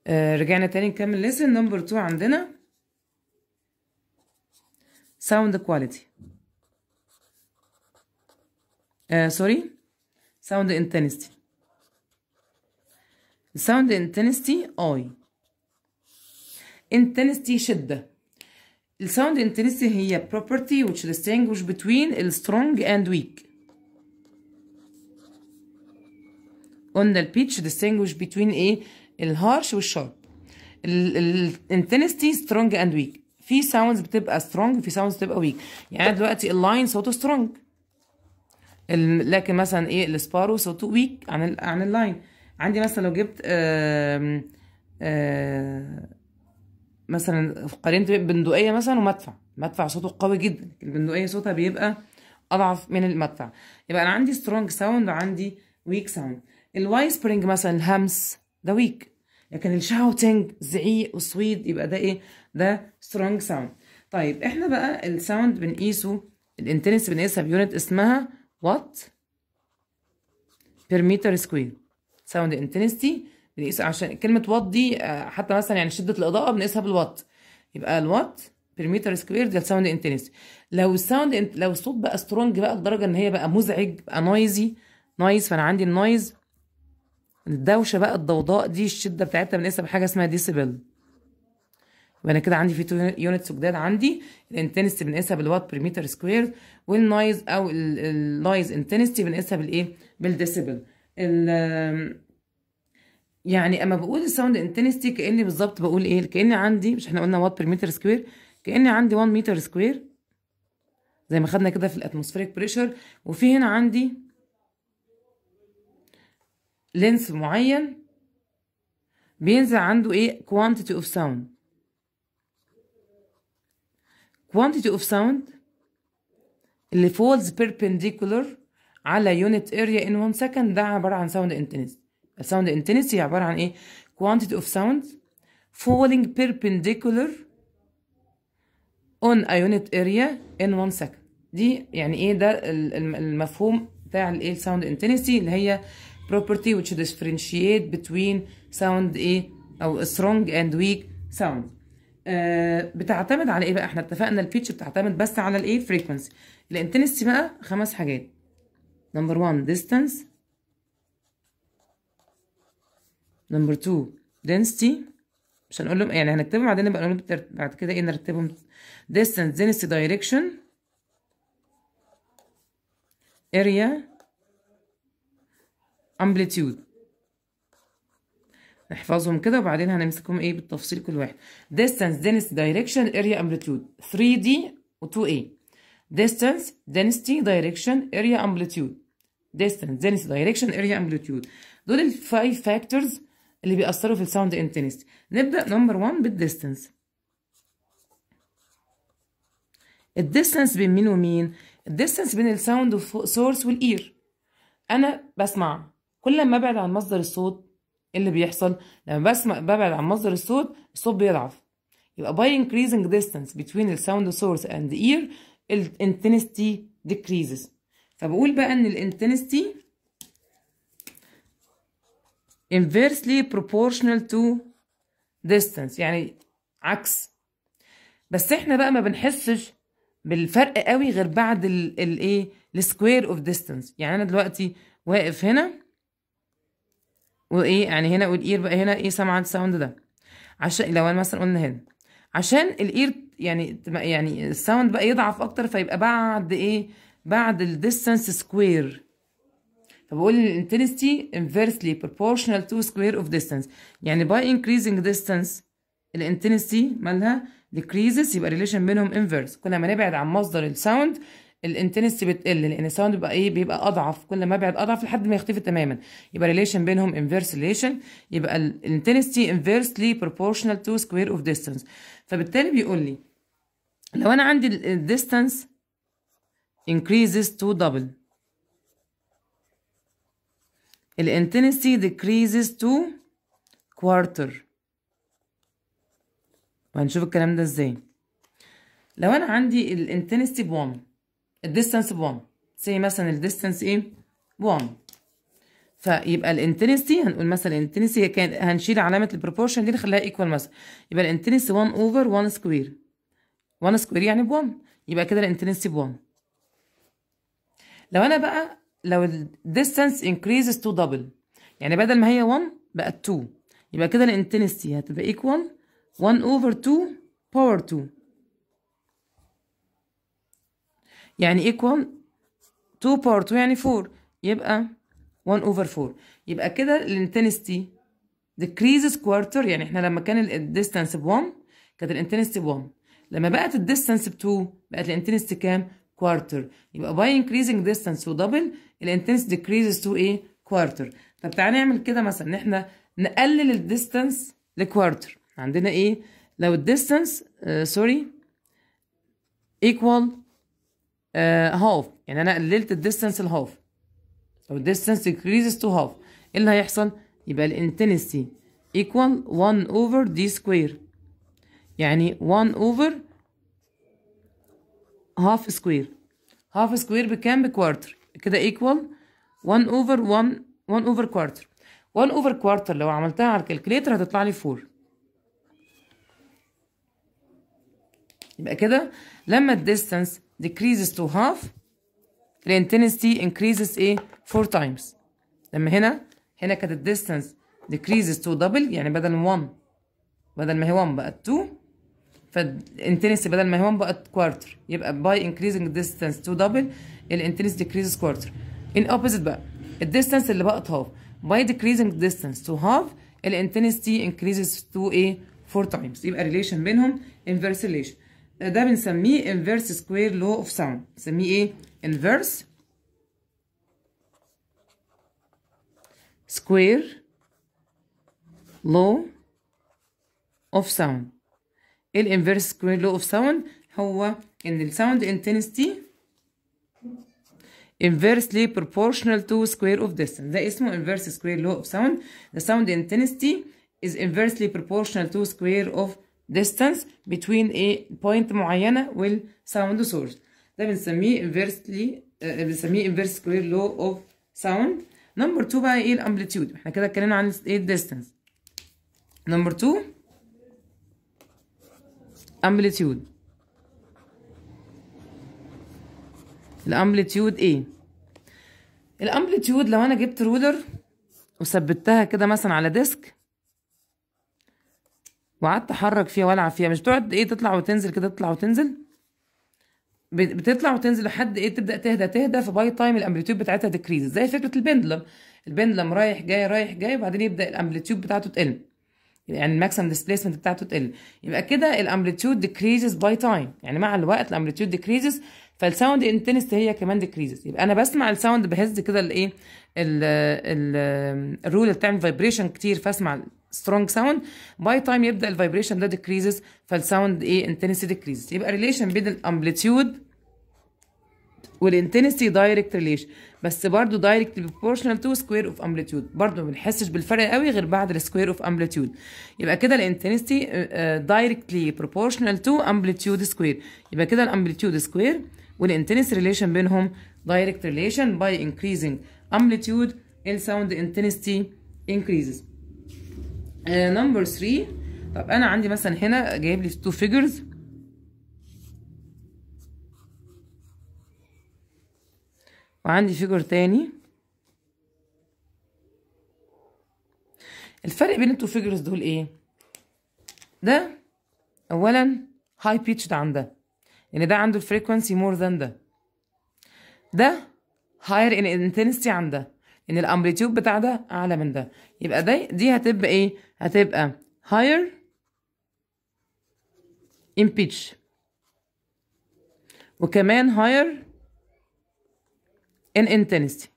آه رجعنا تاني نكمل lesson نمبر 2 عندنا sound quality آه سوري sound intensity sound intensity I intensity شدة الساوند intensity هي property which distinguish between ال strong and weak قلنا ال pitch distinguish between ايه الهارش والشارب ال intensity strong and weak في sounds بتبقى strong في sounds بتبقى weak يعني دلوقتي اللاين صوته strong لكن مثلا ايه السبارو صوته ويك عن ال عن اللاين عندي مثلا لو جبت آم آم مثلا قارنت بين بندقيه مثلا ومدفع مدفع صوته قوي جدا البندقيه صوتها بيبقى اضعف من المدفع يبقى انا عندي سترونج ساوند وعندي ويك ساوند الواي سبرينج مثلا الهمس ده ويك لكن الشاوتنج زعيق وصويد يبقى ده ايه ده سترونج ساوند طيب احنا بقى الساوند بنقيسه الانتنس بنقيسها بيونت اسمها وات بير متر سكوير ساوند انتنستي بنقيسها عشان كلمة وات دي حتى مثلا يعني شدة الإضاءة بنقيسها بالوات يبقى الوات بير متر سكوير ده الساوند انتنستي لو الساوند لو الصوت بقى سترونج بقى لدرجة إن هي بقى مزعج بقى نويزي نويز فأنا عندي النويز الدوشة بقى الضوضاء دي الشدة بتاعتها بنقيسها بحاجة اسمها ديسيبل يبقى انا كده عندي في تو يونتس جداد عندي الانتنستي بنقيسها بالوات بير متر سكوير والنويز او النويز انتنستي بنقيسها بالايه بالديسيبل يعني اما بقول الساوند انتنستي كاني بالظبط بقول ايه كاني عندي مش احنا قلنا وات بير متر سكوير كاني عندي 1 متر سكوير زي ما خدنا كده في الاتموسفيريك بريشر وفي هنا عندي لينس معين بينزل عنده ايه quantity of sound quantity of sound اللي falls perpendicular على unit area in one second ده عبارة عن sound intensity الساوند intensity هي عبارة عن ايه quantity of sound falling perpendicular on a unit area in one second دي يعني ايه ده المفهوم بتاع الايه sound intensity اللي هي property which differentiate between sound ايه او strong and weak sound آه بتعتمد على ايه بقى احنا اتفقنا البيتش بتعتمد بس على الايه فريكونسي الانتنسي بقى خمس حاجات نمبر 1 distance نمبر 2 density مش هنقول لهم يعني هنكتبهم بعدين نبقى نقول بعد كده ايه نرتبهم distance density direction area amplitude نحفظهم كده وبعدين هنمسكهم ايه بالتفصيل كل واحد distance density direction area amplitude 3D و 2A distance density direction area amplitude distance density direction area amplitude دول الفايف فاكتورز اللي بيأثروا في الساوند انتنستي نبدأ نمبر 1 بالديستانس الديستانس بين مين ومين الديستانس بين الساوند سورس والاير انا بسمع كل ما ابعد عن مصدر الصوت اللي بيحصل لما بسمع ببعد عن مصدر الصوت الصوت بيضعف يبقى by increasing distance between the sound source and the ear ال intensity decreases فبقول بقى ان ال intensity inversely proportional to distance يعني عكس بس احنا بقى ما بنحسش بالفرق قوي غير بعد الايه السكوير اوف ديستانس يعني انا دلوقتي واقف هنا وايه يعني هنا والاير بقى هنا ايه سامعه الساوند ده عشان لو انا مثلا قلنا هنا عشان الاير يعني يعني الساوند بقى يضعف اكتر فيبقى بعد ايه بعد الديستانس سكوير فبقول الانتنسيتي inversely proportional to square of distance يعني by increasing distance الانتنسيتي مالها decreases يبقى relation بينهم inverse كل ما نبعد عن مصدر الساوند الانتنسيتي بتقل لان الساوند بيبقى ايه بيبقى اضعف كل ما ابعد اضعف لحد ما يختفي تماما يبقى ريليشن بينهم انفيرس ريليشن يبقى الانتنسيتي انفيرسلي بروبورشنال تو سكوير اوف ديستانس فبالتالي بيقول لي لو انا عندي الديستانس increases to double الانتنسيتي decreases to quarter وهنشوف الكلام ده ازاي لو انا عندي الانتنسيتي ب 1 الديستانس ب 1 زي مثلا الديستانس ايه ب 1 فيبقى الانتنسي هنقول مثلا الانتنسي هي كان هنشيل علامه البروبورشن دي نخليها ايكوال مثلا يبقى الانتنسي 1 اوفر 1 سكوير 1 سكوير يعني ب 1 يبقى كده الانتنسي ب 1 لو انا بقى لو الديستانس increases to double يعني بدل ما هي 1 بقت 2 يبقى كده الانتنسي هتبقى ايكوال 1 اوفر 2 باور 2 يعني ايكوال 2 باور 2 يعني 4 يبقى 1 اوفر 4 يبقى كده الانتنستي decreases quarter يعني احنا لما كان الديستانس ب 1 كانت الانتنستي ب 1 لما بقت الديستانس ب 2 بقت الانتنستي كام؟ كوارتر يبقى by increasing distance to double الانتنستي decreases to ايه؟ كوارتر طب تعالى نعمل كده مثلا ان احنا نقلل الديستانس لكوارتر عندنا ايه؟ لو الديستانس سوري equal هاف يعني انا قللت الديستانس الهاف لو الديستانس decreases to half ايه اللي هيحصل يبقى الانتنسي equal 1 over d square يعني 1 over half square half square بكام بكوارتر كده equal 1 over 1 1 over quarter 1 over quarter لو عملتها على الكالكوليتر هتطلع لي 4 يبقى كده لما الديستانس decreases to half الانتنسيتي increases ايه 4 times لما هنا هنا كانت الديستانس decreases to double يعني بدل 1 بدل ما هي 1 بقت 2 فالانتنسيتي بدل ما هي 1 بقت كوارتر يبقى by increasing distance to double الانتنسيتي decreases quarter in opposite بقى الديستانس اللي بقت half by decreasing distance to half الانتنسيتي increases to ايه 4 times يبقى relation بينهم inverse relation ده بنسميه inverse square law of sound نسميه ايه inverse square law of sound ايه الانفيرس square law of sound هو ان الساوند intensity inversely proportional to square of distance ده اسمه inverse square law of sound the sound intensity is inversely proportional to square of distance between a point معينة والsound source ده بنسميه inversely آه، بنسميه inverse square law of sound نمبر 2 بقى ايه الامبليتيود احنا كده اتكلمنا عن ايه الديستانس نمبر 2 امبليتيود الامبليتيود ايه الامبليتيود لو انا جبت رولر وثبتها كده مثلا على ديسك وقعدت احرك فيها والعب فيها مش بتقعد ايه تطلع وتنزل كده تطلع وتنزل بت- بتطلع وتنزل لحد ايه تبدا تهدى تهدى فباي تايم الامبليتيود بتاعتها تكريز زي فكره البندلم البندلم رايح جاي رايح جاي وبعدين يبدا الامبليتيود بتاعته تقل يعني الماكسيمم ديسبيسمنت بتاعته تقل يبقى كده الامبليتيود ديكريزز باي تايم يعني مع الوقت الامبليتيود ديكريزز فالساوند انتنستي هي كمان ديكريزز يبقى انا بسمع الساوند بهز كده الايه ال- ال- الرول اللي بتعمل فايبريشن كتير فاسمع سترونج ساوند باي تايم يبدا الفايبريشن ده ديكريزز فالساوند ايه انتنسي ديكريزز يبقى ريليشن بين الامبليتيود والانتنسي دايركت ريليشن بس برضو دايركت بروبورشنال تو سكوير اوف امبليتيود برضو ما بنحسش بالفرق قوي غير بعد السكوير اوف امبليتيود يبقى كده الانتنسي دايركتلي بروبورشنال تو امبليتيود سكوير يبقى كده الامبليتيود سكوير والانتنسي ريليشن بينهم دايركت ريليشن باي انكريزنج امبليتيود الساوند انتنسي increases نمبر 3 طب انا عندي مثلا هنا جايب لي تو فيجرز وعندي فيجر تاني الفرق بين التو فيجرز دول ايه ده اولا هاي بيتش عن ده يعني ده عنده الفريكونسي مور ذان ده ده هاير ان انتنسيتي عن ده ان الامبليتيود بتاع ده اعلى من ده يبقى ده دي هتبقى ايه هتبقى higher in pitch وكمان higher in intensity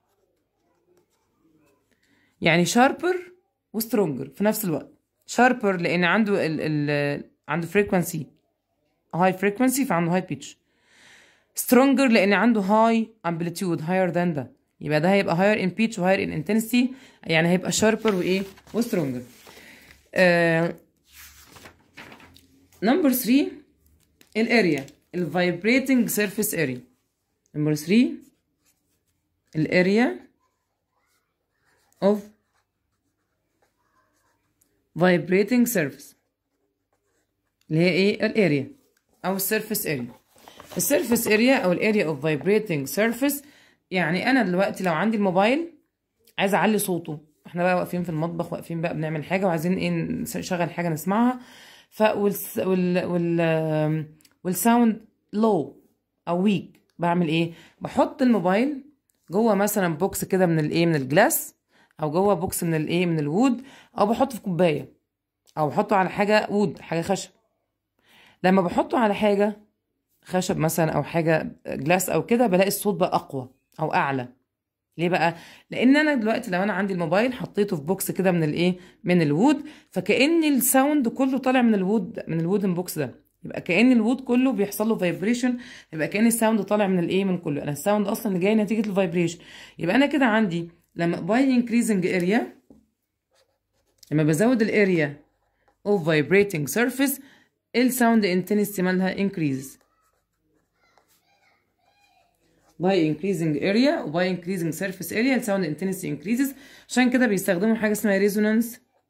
يعني sharper وسترونجر في نفس الوقت sharper لان عنده ال ال عنده frequency high frequency فعنده high pitch stronger لان عنده high amplitude higher than ده يبقى ده هيبقى higher in pitch و higher in intensity يعني هيبقى sharper وايه وسترونجر آه نمبر 3 الاريا الفايبريتنج سيرفيس اريا نمبر 3 الاريا of vibrating surface اللي هي ايه الاريا او السيرفيس اريا السيرفيس اريا او الاريا اوف vibrating surface يعني انا دلوقتي لو عندي الموبايل عايزه اعلي صوته احنا بقى واقفين في المطبخ واقفين بقى بنعمل حاجه وعايزين ايه نشغل حاجه نسمعها ف وال وال وال والساوند لو او ويك بعمل ايه بحط الموبايل جوه مثلا بوكس كده من الايه من الجلاس او جوه بوكس من الايه من الوود او بحطه في كوبايه او بحطه على حاجه وود حاجه خشب لما بحطه على حاجه خشب مثلا او حاجه جلاس او كده بلاقي الصوت بقى اقوى او اعلى ليه بقى لان انا دلوقتي لو انا عندي الموبايل حطيته في بوكس كده من الايه من الوود فكأن الساوند كله طالع من الوود من الوودن بوكس ده يبقى كأن الوود كله بيحصل له فايبريشن يبقى كأن الساوند طالع من الايه من كله انا الساوند اصلا اللي جاي نتيجه الفايبريشن يبقى انا كده عندي لما باي انكريزنج اريا لما بزود الاريا اوف فايبريتنج سيرفيس الساوند انتنسيتي مالها increases by increasing area و by increasing surface area the sound intensity increases عشان كده بيستخدموا حاجة اسمها resonance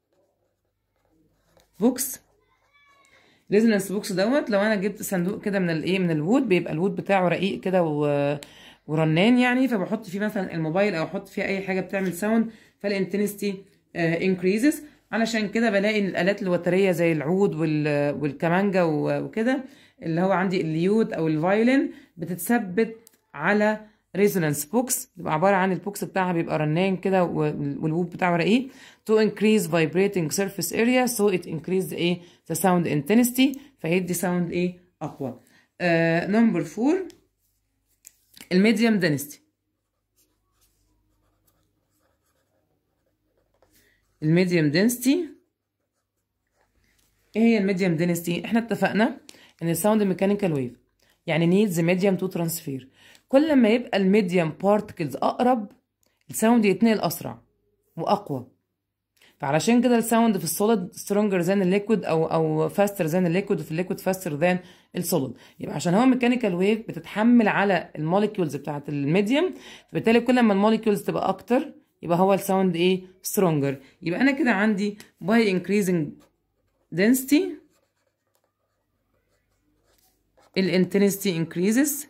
box resonance box دوت لو انا جبت صندوق كده من الايه من الوود بيبقى الوود بتاعه رقيق كده و... ورنان يعني فبحط فيه مثلا الموبايل او احط فيه اي حاجة بتعمل ساوند فالانتنستي increases علشان كده بلاقي ان الالات الوتريه زي العود وال... والكمانجا وكده اللي هو عندي اليود او الفايولين بتتثبت على ريزونانس بوكس بيبقى عباره عن البوكس بتاعها بيبقى رنان كده والوود بتاعه رقيق to increase vibrating surface area so it increase ايه the sound intensity فيدي ساوند ايه اقوى نمبر uh, 4 الميديوم density الميديوم density ايه هي الميديوم density احنا اتفقنا ان الساوند ميكانيكال ويف يعني needs medium to transfer كل ما يبقى الميديوم بارتكلز اقرب الساوند يتنقل اسرع واقوى فعلشان كده الساوند في السوليد سترونجر ذان الليكويد او او فاستر ذان الليكويد وفي الليكويد فاستر ذان السوليد يبقى عشان هو ميكانيكال ويف بتتحمل على الموليكيولز بتاعت الميديوم فبالتالي كل ما الموليكيولز تبقى اكتر يبقى هو الساوند ايه سترونجر يبقى انا كده عندي باي انكريزنج density الانتنسيتي increases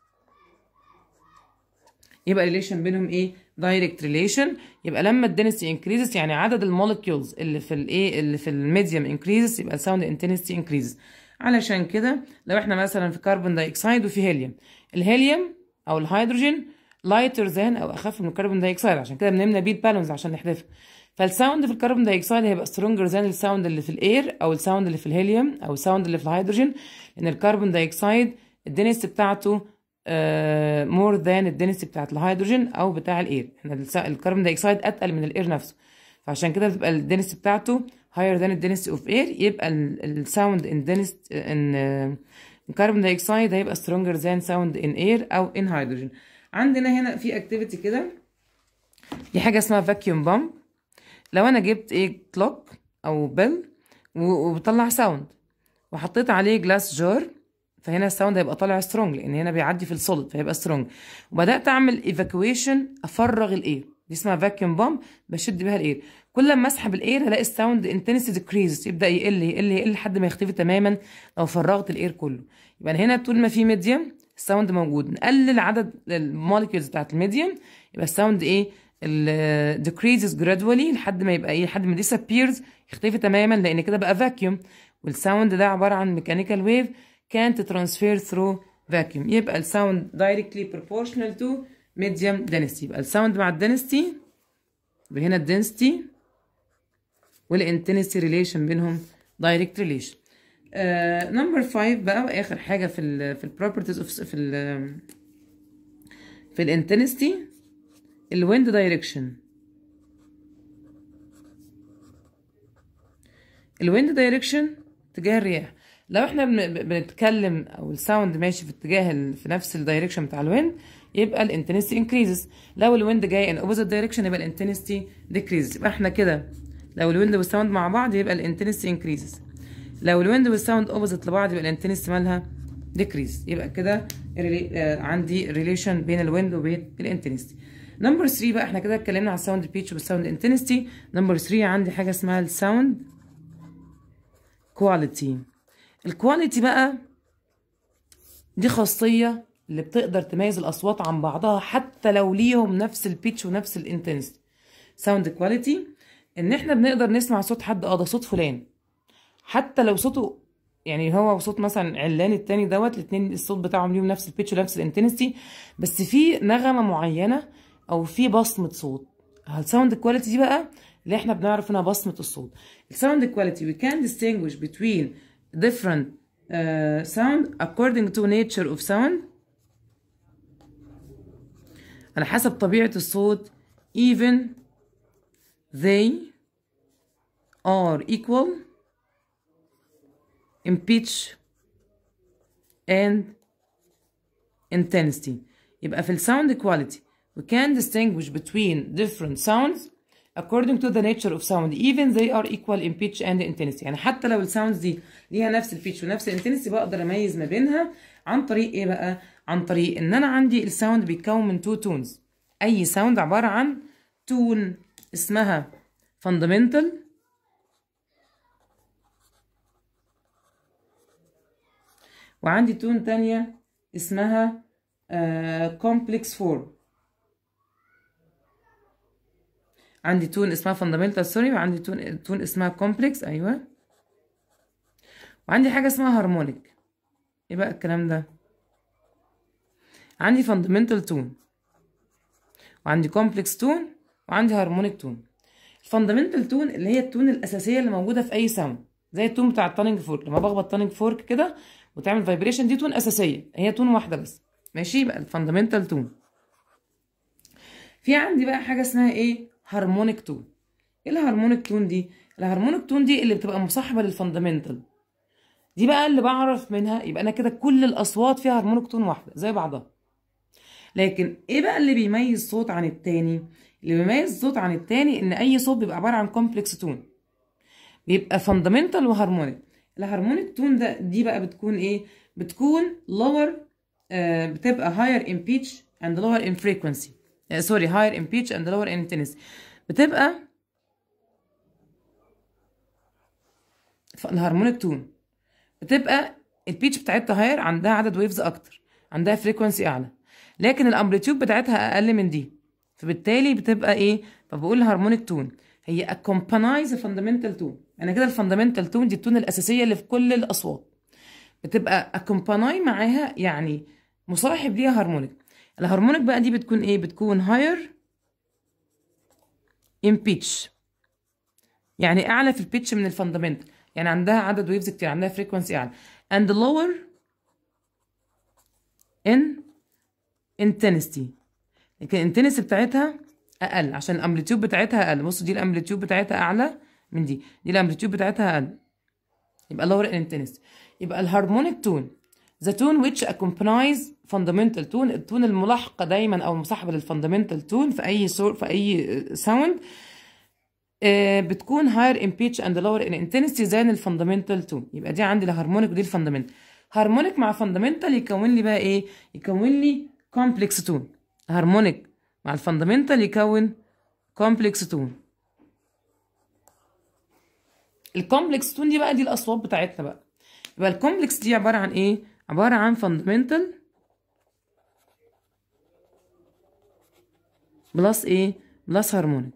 يبقى ريليشن بينهم ايه دايركت ريليشن يبقى لما الدنسيتي انكريزز يعني عدد المولكيولز اللي في الايه اللي في الميديوم انكريزز يبقى الساوند انتنسيتي انكريزز علشان كده لو احنا مثلا في كربون دايوكسيد وفي هيليوم الهيليوم او الهيدروجين لايتر ذان او اخف من الكربون دايوكسيد عشان كده بنملى بيه البالونز عشان نحذفها فالساوند في الكربون دايوكسيد هيبقى سترونجر ذان الساوند اللي في الاير او الساوند اللي في الهيليوم او الساوند اللي في الهيدروجين لان الكربون دايوكسيد الدنسيتي بتاعته مور ذان الدنسيتي بتاعت الهيدروجين او بتاع الاير احنا الكربون دايوكسيد اتقل من الاير نفسه فعشان كده بتبقى الدنسيتي بتاعته higher than الدنسيتي اوف اير يبقى الساوند ان دنسيتي ان الكربون دايوكسيد هيبقى stronger than sound in air او in hydrogen عندنا هنا في اكتيفيتي كده دي حاجه اسمها فاكيوم بامب لو انا جبت ايه كلوك او بيل وبطلع ساوند وحطيت عليه جلاس جار فهنا الساوند هيبقى طالع سترونج لان هنا بيعدي في السوليد فهيبقى سترونج وبدات اعمل ايفاكويشن افرغ الاير دي اسمها فاكيوم بامب بشد بيها الاير كل ما اسحب الاير هلاقي الساوند انتنسيتي ديكريز يبدا يقل يقل يقل لحد ما يختفي تماما لو فرغت الاير كله يبقى هنا طول ما في ميديوم الساوند موجود نقلل عدد المولكيولز بتاعت الميديوم يبقى الساوند ايه ال decreases gradually لحد ما يبقى ايه لحد ما disappears يختفي تماما لان كده بقى فاكيوم والساوند ده عباره عن ميكانيكال ويف can't transfer through vacuum يبقى الساوند directly proportional to medium density يبقى الساوند مع الدنستي يبقى هنا الدنستي والانتنسي ريليشن بينهم direct relation نمبر uh, 5 بقى واخر حاجه في ال في البروبرتيز اوف في ال في الانتنسيتي الويند دايركشن الويند دايركشن اتجاه الرياح لو احنا بنتكلم او الساوند ماشي في اتجاه في نفس الدايركشن بتاع الويند يبقى الانتنسيتي انكريزز لو الويند جاي ان اوبوزيت دايركشن يبقى الانتنسيتي ديكريزز يبقى احنا كده لو الويند والساوند مع بعض يبقى الانتنسيتي انكريزز لو الويند والساوند اوبوزيت لبعض يبقى الانتنسيتي مالها ديكريز يبقى كده عندي ريليشن بين الويند وبين الانتنسيتي نمبر 3 بقى احنا كده اتكلمنا على الساوند بيتش والساوند انتنستي نمبر 3 عندي حاجه اسمها الساوند كواليتي الكواليتي بقى دي خاصيه اللي بتقدر تميز الاصوات عن بعضها حتى لو ليهم نفس البيتش ونفس الانتنستي ساوند كواليتي ان احنا بنقدر نسمع صوت حد اه ده صوت فلان حتى لو صوته يعني هو وصوت مثلا علان التاني دوت الاتنين الصوت بتاعهم ليهم نفس البيتش ونفس الانتنستي بس في نغمه معينه او في بصمه صوت الساوند كواليتي دي بقى اللي احنا بنعرف انها بصمه الصوت الساوند كواليتي we can distinguish between different uh, sound according to nature of sound على حسب طبيعه الصوت even they are equal in pitch and intensity يبقى في الساوند quality we can distinguish between different sounds according to the nature of sound even they are equal in pitch and intensity يعني حتى لو الساوندز دي ليها نفس البيتش ونفس الانتنسي بقدر اميز ما بينها عن طريق ايه بقى عن طريق ان انا عندي الساوند بيتكون من تو تونز اي ساوند عباره عن تون اسمها fundamental وعندي تون تانية اسمها كومبلكس فورم عندي تون اسمها فاندامنتال سوري وعندي تون تون اسمها كومبلكس ايوه وعندي حاجه اسمها هارمونيك ايه بقى الكلام ده عندي فاندامنتال تون وعندي كومبلكس تون وعندي هارمونيك تون الفاندامنتال تون اللي هي التون الاساسيه اللي موجوده في اي ساوند زي التون بتاع التانينج فورك لما بخبط تانينج فورك كده وتعمل فايبريشن دي تون اساسيه هي تون واحده بس ماشي يبقى الفاندامنتال تون في عندي بقى حاجه اسمها ايه هارمونيك تون ايه الهارمونيك تون دي الهارمونيك تون دي اللي بتبقى مصاحبه للفاندامنتال دي بقى اللي بعرف منها يبقى انا كده كل الاصوات فيها هارمونيك تون واحده زي بعضها لكن ايه بقى اللي بيميز صوت عن التاني اللي بيميز صوت عن التاني ان اي صوت بيبقى عباره عن كومبلكس تون بيبقى فاندامنتال وهارمونيك الهارمونيك تون ده دي بقى بتكون ايه بتكون lower آه بتبقى higher in pitch and lower in frequency آه سوري higher in pitch and lower in intensity بتبقى الهارمونيك تون بتبقى البيتش بتاعتها هاير عندها عدد ويفز اكتر عندها فريكونسي اعلى لكن الامبليتيود بتاعتها اقل من دي فبالتالي بتبقى ايه فبقول هارمونيك تون هي accompanies a fundamental tone انا كده الفاندامنتال تون دي التون الاساسيه اللي في كل الاصوات بتبقى accompany معاها يعني مصاحب ليها هارمونيك الهارمونيك بقى دي بتكون ايه بتكون higher in pitch يعني اعلى في البيتش من الفاندامنتال يعني عندها عدد ويفز كتير عندها فريكونسي اعلى and lower in intensity لكن الانتنسي بتاعتها اقل عشان الامبليتيود بتاعتها اقل بصوا دي الامبليتيود بتاعتها اعلى من دي دي الامبليتيود بتاعتها اقل يبقى lower in intensity يبقى الهارمونيك تون the tone which accompanies fundamental tone التون الملاحقه دايما او المصاحبه للفاندامنتال تون في اي سور في اي ساوند بتكون higher in pitch and lower in intensity زي الفاندامنتال تون يبقى دي عندي الهارمونيك ودي الفاندامنتال هارمونيك مع فاندامنتال يكون لي بقى ايه يكون لي كومبلكس تون هارمونيك مع الفاندامنتال يكون كومبلكس تون الكومبلكس تون دي بقى دي الاصوات بتاعتنا بقى يبقى الكومبلكس دي عباره عن ايه عباره عن فاندامنتال بلس ايه بلس هارمونيك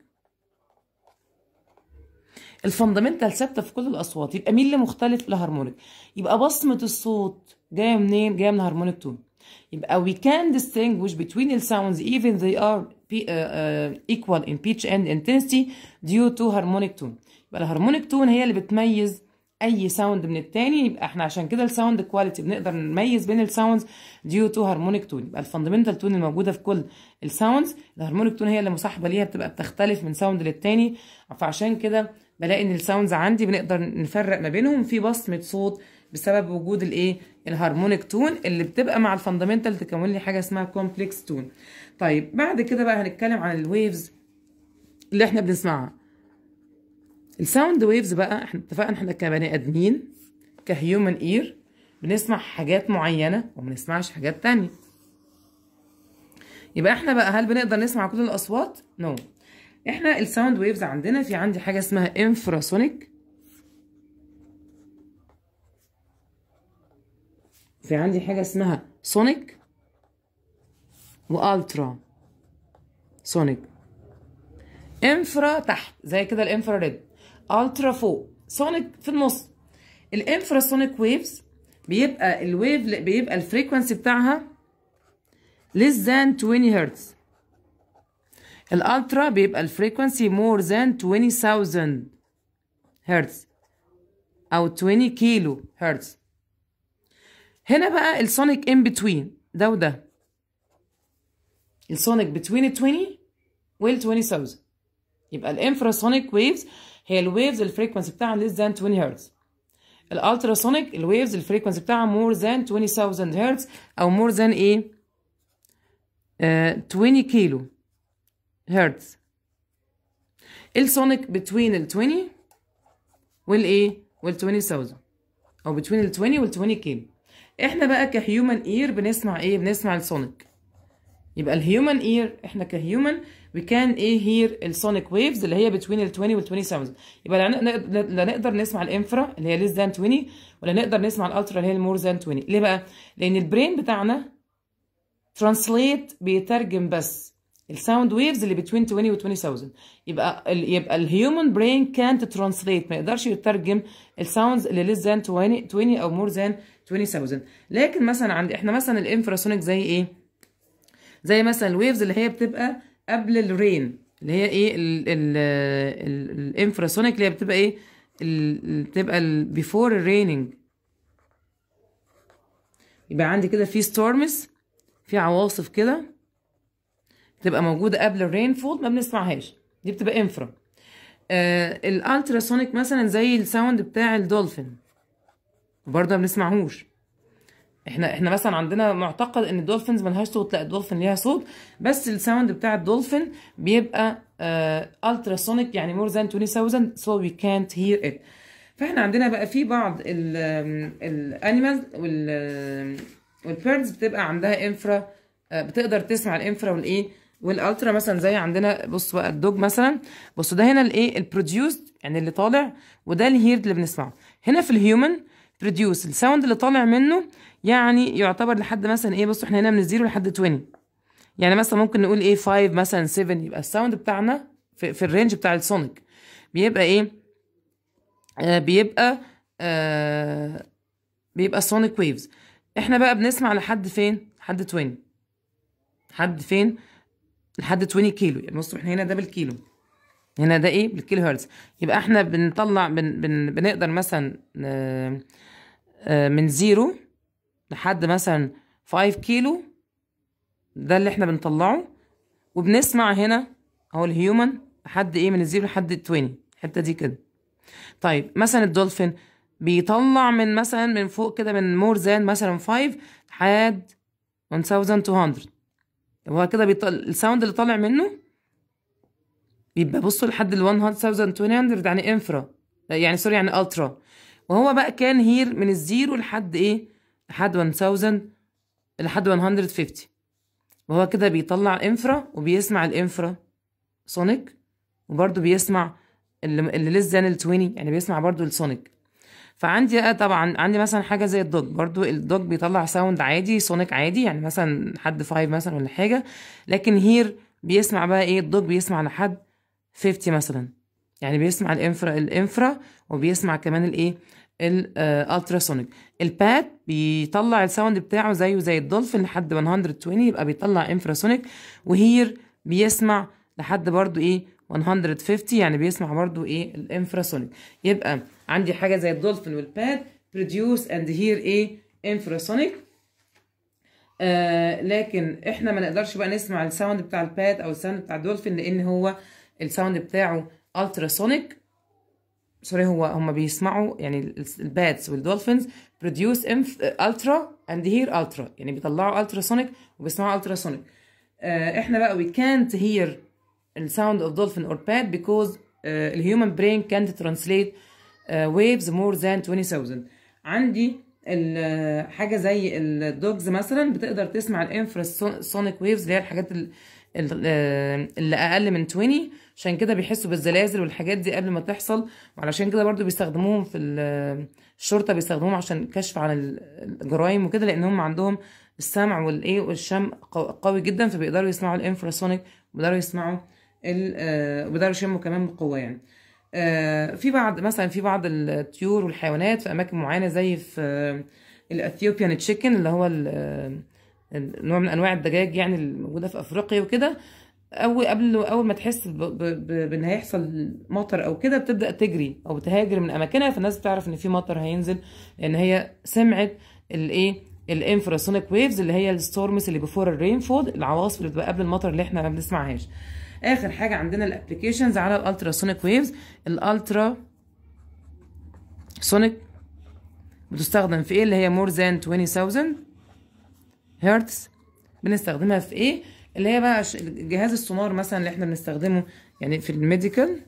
الفاندامنتال ثابته في كل الاصوات يبقى مين اللي مختلف الهارمونيك يبقى بصمه الصوت جايه منين جايه من الهارمونيك تون يبقى we can distinguish between the sounds even they are uh, uh, equal in pitch and intensity due to harmonic tone يبقى الهارمونيك تون هي اللي بتميز اي ساوند من التاني يبقى احنا عشان كده الساوند كواليتي بنقدر نميز بين الساوندز ديو تو هارمونيك تون يبقى الفاندمنتال تون الموجوده في كل الساوندز الهارمونيك تون هي اللي مصاحبه ليها بتبقى بتختلف من ساوند للتاني فعشان كده بلاقي ان الساوندز عندي بنقدر نفرق ما بينهم في بصمه صوت بسبب وجود الايه الهارمونيك تون اللي بتبقى مع الفاندامنتال تكون لي حاجه اسمها كومبلكس تون طيب بعد كده بقى هنتكلم عن الويفز اللي احنا بنسمعها الساوند ويفز بقى احنا اتفقنا احنا كبني ادمين كهيومن اير بنسمع حاجات معينه وما بنسمعش حاجات تانية يبقى احنا بقى هل بنقدر نسمع كل الاصوات نو no. احنا الساوند ويفز عندنا في عندي حاجه اسمها انفراسونيك في عندي حاجه اسمها سونيك والترا سونيك انفرا تحت زي كده الانفراريد الترا فوق سونيك في النص الانفراسونيك ويفز بيبقى الويف بيبقى الفريكونسي بتاعها less than 20 هرتز الالترا بيبقى الفريكونسي more than 20000 هرتز او 20 كيلو هرتز هنا بقى السونيك ان بتوين ده وده السونيك بتوين ال 20 وال 20000 يبقى الانفراسونيك ويفز هي الويفز الفريكونسي بتاعها less than 20 هرتز الالتراسونيك الويفز الفريكونسي بتاعها more than 20000 هرتز او more than ايه uh, 20 كيلو هرتز السونيك بتوين ال 20 والايه وال 20000 او بتوين ال 20 وال 20 كيلو احنا بقى كهيومن اير بنسمع ايه بنسمع السونيك يبقى الهيومن اير احنا كهيومن we can ايه هير السونيك ويفز اللي هي بتوين ال 20 وال 20000 يبقى لا لا نقدر نسمع الانفرا اللي هي less than 20 ولا نقدر نسمع الالترا اللي هي المور ذان 20 ليه بقى لان البرين بتاعنا ترانسليت بيترجم بس الساوند ويفز اللي بين 20 و 20000 يبقى ال يبقى الهيومن برين كانت ترانسليت ما يقدرش يترجم الساوندز اللي ليس ذان 20 20 او مور ذان 20000 لكن مثلا عند احنا مثلا الانفراسونيك زي ايه زي مثلا الويفز اللي هي بتبقى قبل الرين اللي هي ايه الانفراسونيك اللي هي بتبقى ايه بتبقى بيفور الريننج يبقى عندي كده في ستورمز في عواصف كده بتبقى موجودة قبل الرين فول ما بنسمعهاش دي بتبقى انفرا آه الالتراسونيك مثلا زي الساوند بتاع الدولفين برضه ما بنسمعهوش احنا احنا مثلا عندنا معتقد ان الدولفينز ملهاش صوت لا الدولفين ليها صوت بس الساوند بتاع الدولفين بيبقى التراسونيك يعني مور ذان 20000 so we can't hear it فاحنا عندنا بقى في بعض الانيمالز والبيردز بتبقى عندها انفرا بتقدر تسمع الانفرا والايه والالترا مثلا زي عندنا بص بقى الدوج مثلا بصوا ده هنا الايه البروديوسد يعني اللي طالع وده الهيرد اللي بنسمعه هنا في الهيومن بروديوس الساوند اللي طالع منه يعني يعتبر لحد مثلا ايه بصوا احنا هنا من الزيرو لحد 20 يعني مثلا ممكن نقول ايه 5 مثلا 7 يبقى الساوند بتاعنا في, في الرينج بتاع السونيك بيبقى ايه آه بيبقى آه بيبقى سونيك ويفز احنا بقى بنسمع لحد فين لحد 20 لحد فين لحد 20 كيلو يعني بصوا احنا هنا ده بالكيلو هنا ده ايه بالكيلو هرتز يبقى احنا بنطلع بن بن بنقدر مثلا آه آه من زيرو لحد مثلا 5 كيلو ده اللي احنا بنطلعه وبنسمع هنا اهو الهيومن لحد ايه من الزيرو لحد 20 الحته دي كده طيب مثلا الدولفين بيطلع من مثلا من فوق كده من مور ذان مثلا 5 لحد 1200 هو كده بيطل... الساوند اللي طالع منه بيبقى بصوا لحد ال 1200 يعني انفرا يعني سوري يعني الترا وهو بقى كان هير من الزيرو لحد ايه لحد 1000 لحد 150 وهو كده بيطلع انفرا وبيسمع الانفرا سونيك وبرده بيسمع اللي اللي لسه ال 20 يعني بيسمع برده السونيك فعندي طبعا عندي مثلا حاجه زي الدوج برضو الدوج بيطلع ساوند عادي سونيك عادي يعني مثلا لحد 5 مثلا ولا حاجه لكن هير بيسمع بقى ايه الدوج بيسمع لحد 50 مثلا يعني بيسمع الانفرا الانفرا وبيسمع كمان الايه الالتراسونيك البات بيطلع الساوند بتاعه زيه زي الدولفين لحد 120 يبقى بيطلع انفراسونيك وهير بيسمع لحد برضو ايه 150 يعني بيسمع برضو ايه الانفراسونيك يبقى عندي حاجه زي الدولفين والباد بروديوس اند هير ايه انفراسونيك آه لكن احنا ما نقدرش بقى نسمع الساوند بتاع الباد او الساوند بتاع الدولفين لان هو الساوند بتاعه التراسونيك سوري هو هم بيسمعوا يعني البادز والدولفينز بروديوس الترا اند هير الترا يعني بيطلعوا التراسونيك وبيسمعوا التراسونيك آه احنا بقى we can't hear the sound of dolphin or pad because uh, the human brain can't translate uh, waves more than 20,000 عندي ال- حاجه زي الدوجز مثلا بتقدر تسمع الانفراسونيك ويفز اللي هي الحاجات ال- ال- آه، اللي اقل من 20 عشان كده بيحسوا بالزلازل والحاجات دي قبل ما تحصل وعلشان كده برضو بيستخدموهم في ال- الشرطه بيستخدموهم عشان كشف عن ال- الجرائم وكده لان هم عندهم السمع والايه والشم قو- قوي جدا فبيقدروا يسمعوا الانفراسونيك وبيقدروا يسمعوا ال- آه، وبيقدروا يشموا كمان بقوه يعني آه، في بعض مثلا في بعض الطيور والحيوانات في اماكن معينه زي في آه، الاثيوبيان تشيكن اللي هو ال- آه، نوع من انواع الدجاج يعني الموجوده في افريقيا وكده اول قبل اول ما تحس ب- ب- ب- بان هيحصل مطر او كده بتبدا تجري او تهاجر من اماكنها فالناس بتعرف ان في مطر هينزل لان هي سمعت الايه الانفراسونيك ويفز اللي هي الستورمز اللي بيفور الرين فول العواصف اللي بتبقى قبل المطر اللي احنا ما بنسمعهاش اخر حاجه عندنا الابلكيشنز على الالتراسونيك ويفز الالترا سونيك بتستخدم في ايه اللي هي مور ذان 20000 هرتز بنستخدمها في ايه اللي هي بقى ش- جهاز السونار مثلا اللي احنا بنستخدمه يعني في الميديكال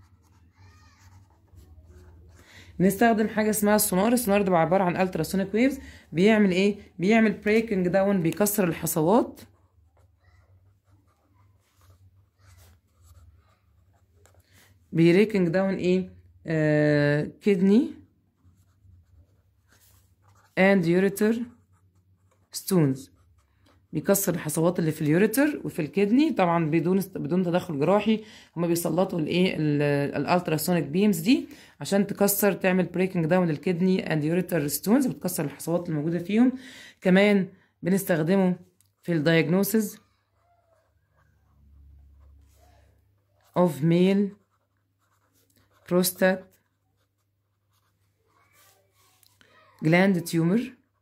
بنستخدم حاجه اسمها السونار السونار ده عباره عن التراسونيك ويفز بيعمل ايه بيعمل بريكنج داون بيكسر الحصوات بريكنج داون ايه آه كدني and ureter stones بيكسر الحصوات اللي في اليوريتر وفي الكدني طبعا بدون بدون تدخل جراحي هما بيسلطوا الايه الالتراسونيك بيمز دي عشان تكسر تعمل بريكنج داون للكدني اند يوريتر ستونز بتكسر الحصوات الموجوده فيهم كمان بنستخدمه في الدايجنوسيس of male prostate gland tumor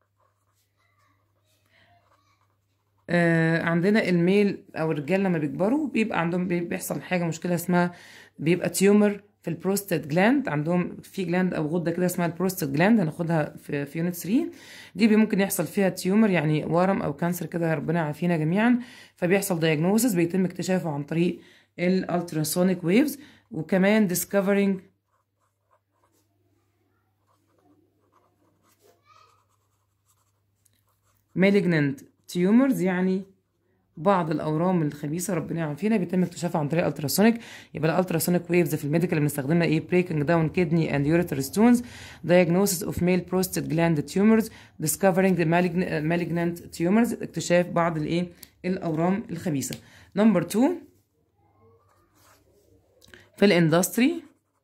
آه عندنا الميل او الرجال لما بيكبروا بيبقى عندهم بي- بيحصل حاجه مشكله اسمها بيبقى تيومر في البروستات جلاند عندهم في جلاند او غده كده اسمها البروستات جلاند هناخدها في في يونت 3 دي بي- ممكن يحصل فيها تيومر يعني ورم او كانسر كده ربنا يعافينا جميعا فبيحصل دايجنوسيس بيتم اكتشافه عن طريق الالتراسونيك ويفز وكمان discovering malignant tumors يعني بعض الاورام الخبيثه ربنا يعافينا بيتم اكتشافها عن طريق الالتراسونيك يبقى الالتراسونيك ويفز في الميديكال اللي بنستخدمها ايه بريكنج داون كدني اند يوريتر ستونز diagnosis of male prostate gland tumors discovering the malign- malignant tumors اكتشاف بعض الايه الاورام الخبيثه نمبر 2 في الاندستري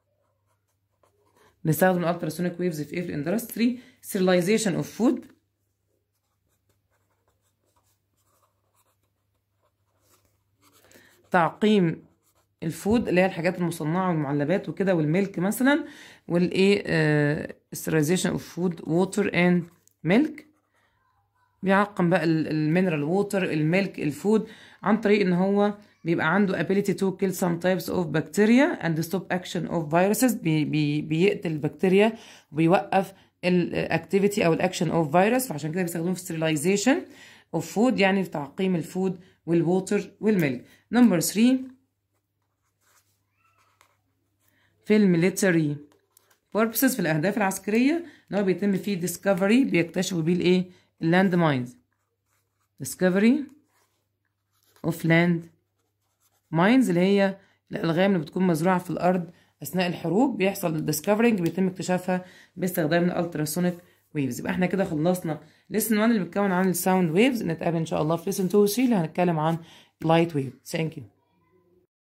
بنستخدم الالتراسونيك ويفز في ايه في الاندستري sterilization of food تعقيم الفود اللي هي الحاجات المصنعه والمعلبات وكده والميلك مثلا والايه sterilization of food water and milk بيعقم بقى المينرال ووتر الميلك الفود عن طريق ان هو بيبقى عنده ability to kill some types of bacteria and stop action of viruses بي بي بيقتل البكتيريا وبيوقف الاكتيفيتي او الاكشن اوف فيروس فعشان كده بيستخدموه في sterilization of food يعني في تعقيم الفود والووتر والميلك نمبر 3 في الميليتري purposes في الأهداف العسكرية إن هو بيتم فيه discovery بيكتشفوا بيه الإيه؟ اللاند ماينز discovery of land mines اللي هي الألغام اللي بتكون مزروعة في الأرض أثناء الحروب بيحصل discovering بيتم اكتشافها باستخدام الالتراسونيك ويفز يبقى احنا كده خلصنا lesson 1 اللي بيتكون عن الساوند ويفز نتقابل ان شاء الله في lesson 2 و 3 اللي هنتكلم عن light wave thank you